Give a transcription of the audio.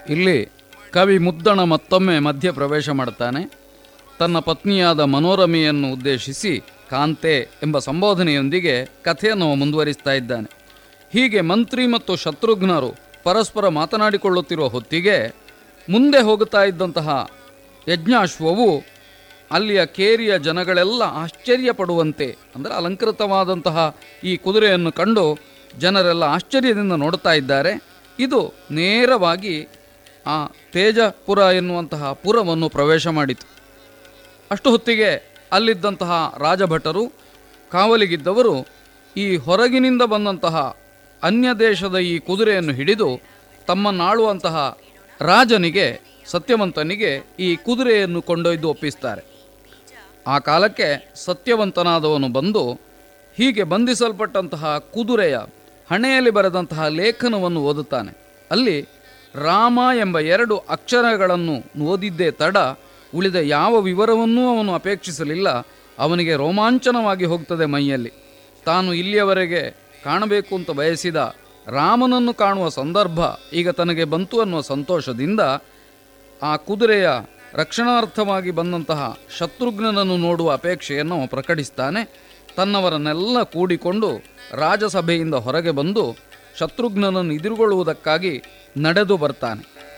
ಇಲ್ಲಿ ಕವಿ ಮುದ್ದಣ ಮತ್ತೊಮ್ಮೆ ಮಧ್ಯ ಪ್ರವೇಶ ಮಾಡ್ತಾನೆ ತನ್ನ ಪತ್ನಿಯಾದ ಮನೋರಮೆಯನ್ನು ಉದ್ದೇಶಿಸಿ ಕಾಂತೆ ಎಂಬ ಸಂಬೋಧನೆಯೊಂದಿಗೆ ಕಥೆಯನ್ನು ಮುಂದುವರಿಸ್ತಾ ಇದ್ದಾನೆ ಹೀಗೆ ಮಂತ್ರಿ ಮತ್ತು ಶತ್ರುಘ್ನರು ಪರಸ್ಪರ ಮಾತನಾಡಿಕೊಳ್ಳುತ್ತಿರುವ ಹೊತ್ತಿಗೆ ಮುಂದೆ ಹೋಗುತ್ತಾ ಇದ್ದಂತಹ ಯಜ್ಞಾಶ್ವವು ಅಲ್ಲಿಯ ಕೇರಿಯ ಜನಗಳೆಲ್ಲ ಆಶ್ಚರ್ಯ ಪಡುವಂತೆ ಅಂದರೆ ಅಲಂಕೃತವಾದಂತಹ ಈ ಕುದುರೆಯನ್ನು ಕಂಡು ಜನರೆಲ್ಲ ಆಶ್ಚರ್ಯದಿಂದ ನೋಡುತ್ತಾ ಇದ್ದಾರೆ ಇದು ನೇರವಾಗಿ ಆ ತೇಜಪುರ ಎನ್ನುವಂತಹ ಪುರವನ್ನು ಪ್ರವೇಶ ಮಾಡಿತು ಅಷ್ಟು ಹೊತ್ತಿಗೆ ಅಲ್ಲಿದ್ದಂತಹ ರಾಜಭಟರು ಕಾವಲಿಗಿದ್ದವರು ಈ ಹೊರಗಿನಿಂದ ಬಂದಂತಹ ಅನ್ಯ ದೇಶದ ಈ ಕುದುರೆಯನ್ನು ಹಿಡಿದು ತಮ್ಮನ್ನಾಳುವಂತಹ ರಾಜನಿಗೆ ಸತ್ಯವಂತನಿಗೆ ಈ ಕುದುರೆಯನ್ನು ಕೊಂಡೊಯ್ದು ಒಪ್ಪಿಸ್ತಾರೆ ಆ ಕಾಲಕ್ಕೆ ಸತ್ಯವಂತನಾದವನು ಬಂದು ಹೀಗೆ ಬಂಧಿಸಲ್ಪಟ್ಟಂತಹ ಕುದುರೆಯ ಹಣೆಯಲ್ಲಿ ಬರೆದಂತಹ ಲೇಖನವನ್ನು ಓದುತ್ತಾನೆ ಅಲ್ಲಿ ರಾಮ ಎಂಬ ಎರಡು ಅಕ್ಷರಗಳನ್ನು ಓದಿದ್ದೇ ತಡ ಉಳಿದ ಯಾವ ವಿವರವನ್ನೂ ಅವನು ಅಪೇಕ್ಷಿಸಲಿಲ್ಲ ಅವನಿಗೆ ರೋಮಾಂಚನವಾಗಿ ಹೋಗ್ತದೆ ಮೈಯಲ್ಲಿ ತಾನು ಇಲ್ಲಿಯವರೆಗೆ ಕಾಣಬೇಕು ಅಂತ ಬಯಸಿದ ರಾಮನನ್ನು ಕಾಣುವ ಸಂದರ್ಭ ಈಗ ತನಗೆ ಬಂತು ಅನ್ನುವ ಸಂತೋಷದಿಂದ ಆ ಕುದುರೆಯ ರಕ್ಷಣಾರ್ಥವಾಗಿ ಬಂದಂತಹ ಶತ್ರುಘ್ನನನ್ನು ನೋಡುವ ಅಪೇಕ್ಷೆಯನ್ನು ಅವ ಪ್ರಕಟಿಸ್ತಾನೆ ತನ್ನವರನ್ನೆಲ್ಲ ಕೂಡಿಕೊಂಡು ರಾಜಸಭೆಯಿಂದ ಹೊರಗೆ ಬಂದು ಶತ್ರುಘ್ನನನ್ನು ಎದುರುಗೊಳ್ಳುವುದಕ್ಕಾಗಿ ನಡೆದು ಬರ್ತಾನೆ